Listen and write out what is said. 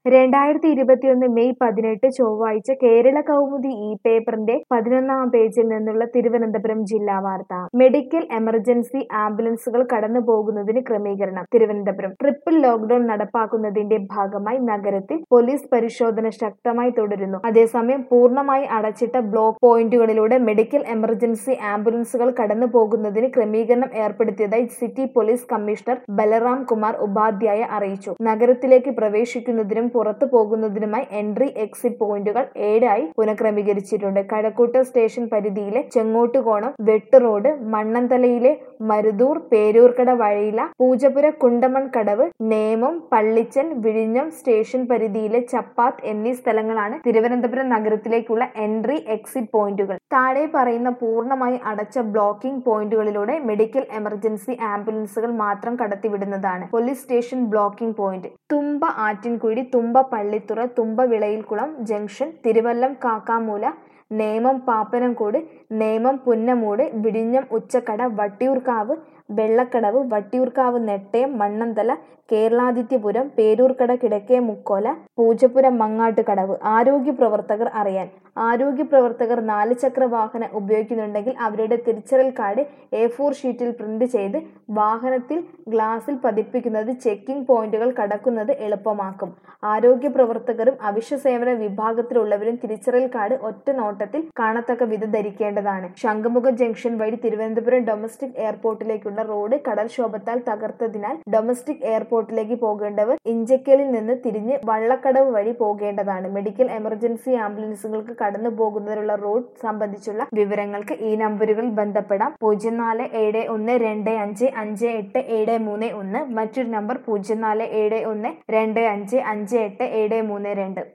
രണ്ടായിരത്തി ഇരുപത്തിയൊന്ന് മെയ് പതിനെട്ട് ചൊവ്വാഴ്ച കേരള കൗമുദി ഈ പേപ്പറിന്റെ പതിനൊന്നാം പേജിൽ നിന്നുള്ള തിരുവനന്തപുരം ജില്ലാ വാർത്ത മെഡിക്കൽ എമർജൻസി ആംബുലൻസുകൾ കടന്നു പോകുന്നതിന് ക്രമീകരണം തിരുവനന്തപുരം ട്രിപ്പിൾ ലോക്ഡൌൺ നടപ്പാക്കുന്നതിന്റെ ഭാഗമായി നഗരത്തിൽ പോലീസ് പരിശോധന ശക്തമായി തുടരുന്നു അതേസമയം പൂർണ്ണമായി അടച്ചിട്ട ബ്ലോക്ക് പോയിന്റുകളിലൂടെ മെഡിക്കൽ എമർജൻസി ആംബുലൻസുകൾ കടന്നു പോകുന്നതിന് ക്രമീകരണം ഏർപ്പെടുത്തിയതായി city police commissioner Balaram Kumar Upadhyaya അറിയിച്ചു നഗരത്തിലേക്ക് പ്രവേശിക്കുന്നതിനും പുറത്തു പോകുന്നതിനുമായി എൻട്രി എക്സിറ്റ് പോയിന്റുകൾ ഏഴായി പുനഃക്രമീകരിച്ചിട്ടുണ്ട് കഴക്കൂട്ട സ്റ്റേഷൻ പരിധിയിലെ ചെങ്ങോട്ടുകോണം വെട്ട് റോഡ് മണ്ണന്തലയിലെ മരുതൂർ പേരൂർക്കട വഴിയില പൂജപ്പുര കുണ്ടമൺ കടവ് നേമം പള്ളിച്ചൻ വിഴിഞ്ഞം സ്റ്റേഷൻ പരിധിയിലെ ചപ്പാത്ത് എന്നീ സ്ഥലങ്ങളാണ് തിരുവനന്തപുരം നഗരത്തിലേക്കുള്ള എൻട്രി എക്സിറ്റ് പോയിന്റുകൾ താഴെ പറയുന്ന പൂർണ്ണമായി അടച്ച ബ്ലോക്കിംഗ് പോയിന്റുകളിലൂടെ മെഡിക്കൽ എമർജൻസി ആംബുലൻസുകൾ മാത്രം കടത്തിവിടുന്നതാണ് police station blocking point Thumba Attinkuzhi Thumba Pallithura Thumba Vilayilkulam junction Thiruvallam Kakkamoola Nemom Pappanamcode Nemom Punnamoodu വിഴിഞ്ഞം ഉച്ചക്കട വട്ടിയൂർക്കാവ് വെള്ളക്കടവ് വട്ടിയൂർക്കാവ് നെട്ടയം മണ്ണന്തല കേരളാദിത്യപുരം പേരൂർക്കട കിഴക്കേ മുക്കോല പൂജപ്പുരം മങ്ങാട്ടുകടവ് ആരോഗ്യ പ്രവർത്തകർ അറിയാൻ ആരോഗ്യ പ്രവർത്തകർ നാല് ചക്ര വാഹനം ഉപയോഗിക്കുന്നുണ്ടെങ്കിൽ അവരുടെ തിരിച്ചറിയൽ കാർഡ് എ ഫോർ ഷീറ്റിൽ പ്രിന്റ് ചെയ്ത് വാഹനത്തിൽ ഗ്ലാസിൽ പതിപ്പിക്കുന്നത് ചെക്കിംഗ് പോയിന്റുകൾ കടക്കുന്നത് എളുപ്പമാക്കും ആരോഗ്യ പ്രവർത്തകരും അവശ്യ സേവന വിഭാഗത്തിലുള്ളവരും തിരിച്ചറിയൽ കാർഡ് ഒറ്റ നോട്ടത്തിൽ കാണത്തക്ക വിധം ധരിക്കേണ്ടതാണ് ശംഖുമുഖം ജംഗ്ഷൻ വഴി തിരുവനന്തപുരം ഡൊമസ്റ്റിക് എയർപോർട്ടിലേക്കുള്ള റോഡ് കടൽക്ഷോഭത്താൽ തകർത്തതിനാൽ ഡൊമസ്റ്റിക് എയർപോർട്ടിലേക്ക് പോകേണ്ടവർ ഇഞ്ചക്കലിൽ നിന്ന് തിരിഞ്ഞ് വള്ളക്കടവ് വഴി പോകേണ്ടതാണ് മെഡിക്കൽ എമർജൻസി ആംബുലൻസുകൾക്ക് കടന്നു പോകുന്നതിനുള്ള റോഡ് സംബന്ധിച്ചുള്ള വിവരങ്ങൾക്ക് ഈ നമ്പറുകളിൽ ബന്ധപ്പെടാം പൂജ്യം നാല് ഏഴ് ഒന്ന് രണ്ട് അഞ്ച് അഞ്ച് എട്ട് ഏഴ് മൂന്ന് ഒന്ന് മറ്റൊരു നമ്പർ പൂജ്യം നാല് ഏഴ് ഒന്ന് രണ്ട് അഞ്ച് അഞ്ച് എട്ട് ഏഴ് മൂന്ന് രണ്ട്